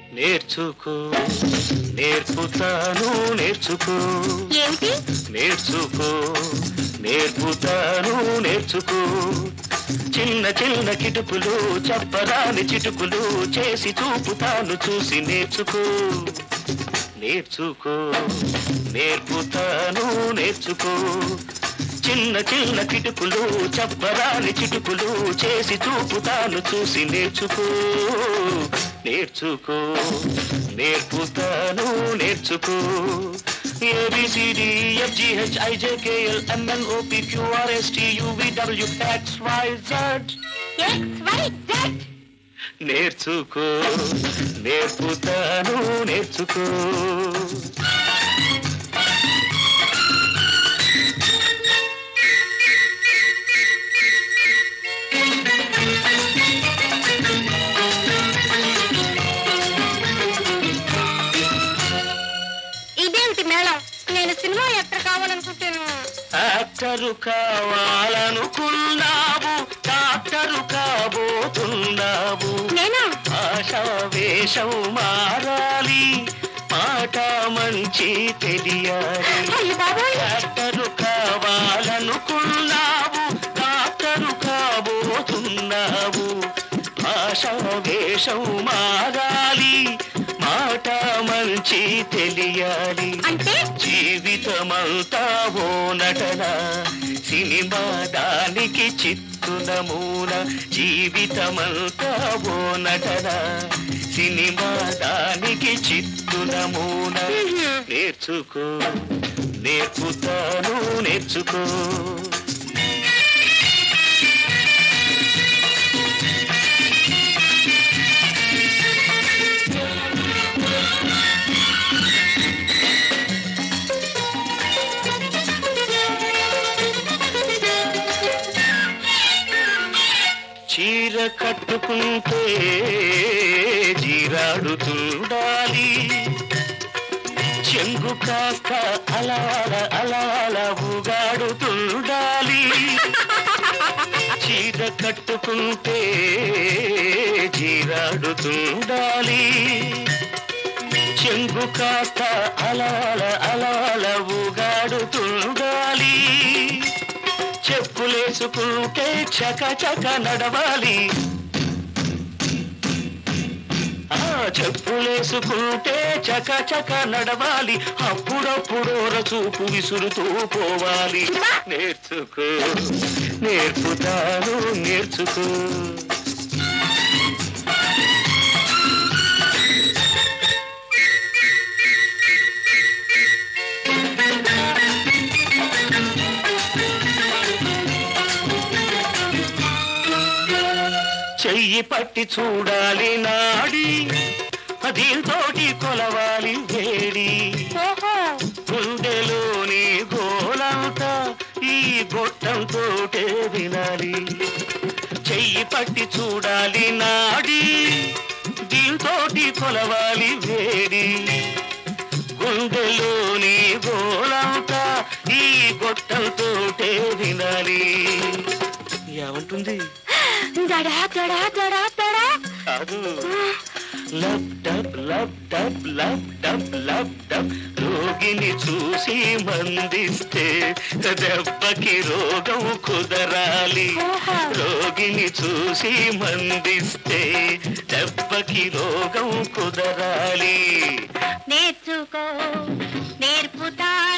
నేర్చుకో నేర్పుతాను నేర్చుకో ఏమిటి నేర్చుకో నేర్పుతాను నేర్చుకో చిన్న చిన్న కిటుకులు చెప్పరాని చిటుకులు చేసి చూపుతాను చూసి నేర్చుకో నేర్చుకో నేర్పుతాను నేర్చుకో చిన్న చిన్న కిటుకులు చెప్పరాని చిటుకులు చేసి చూపుతాను చూసి నేర్చుకో నేర్చుకో నేర్పుతాను నేర్చుకో A B C D E F G H I J K L M N O P Q R S T U V W X Y Z X Y Z నేర్చుకో నేర్పుతాను నేర్చుకో ఇదేమిటి మేడం నేను సినిమా యాక్టర్ కావాలనుకుంటాను యాక్టరు కావాలనుకున్నావు డాక్టరు కాబోతున్నావు నేనా ఆశా వేషం మారాలి మాట మంచి తెలియాలి అయ్య బాబోయ్ డాక్టరు కావాలనుకున్నావు డాక్టరు కాబోతున్నావు భాషా వేషం మారాలి మాట మంచి తెలియాలి అంటే జీవితమంతా ఓ నటన సినిమా దానికి చిత్తునమూన జీవితమంతా ఓ నటన సినిమా దానికి చిత్తునమూన నేర్చుకో నేర్పుతాను నేర్చుకో చీర కట్టుకుంటే జీరాడుతుండాలి చెంగు కాక అలాల అలాల ఊగాడుతుండాలి చీర కట్టుకుంటే జీరాడుతుండాలి చెంగు కాక అలాల అలాల ఊగాడుతుండాలి చెప్పులేసుకుంటే చక చక నడవాలి ఆ చెప్పులేసుకుంటే చక చక నడవాలి అప్పుడప్పుడు చూపు విసురుతూ పోవాలి నేర్చుకో నేర్పుతాను నేర్చుకో చెయ్యి పట్టి చూడాలి నాడి దీంతోటి కొలవాలి వేడి ఓహో గుండెలోని గోలంతా ఈ గొట్టంతో వినాలి చెయ్యి పట్టి చూడాలి నాడి దీంతోటి కొలవాలి వేడి గుండెలోని గోలంతా ఈ గొట్టంతో వినాలి ఏమంటుంది దడా దడా దడా దడా కాదు lub dub lub dub lub dub lub dub రోగిని చూసి మందిస్తే దెబ్బకి రోగం కుదరాలి ఓహో. రోగిని చూసి మందిస్తే దెబ్బకి రోగం కుదరాలి నేర్చుకో నేర్పుతా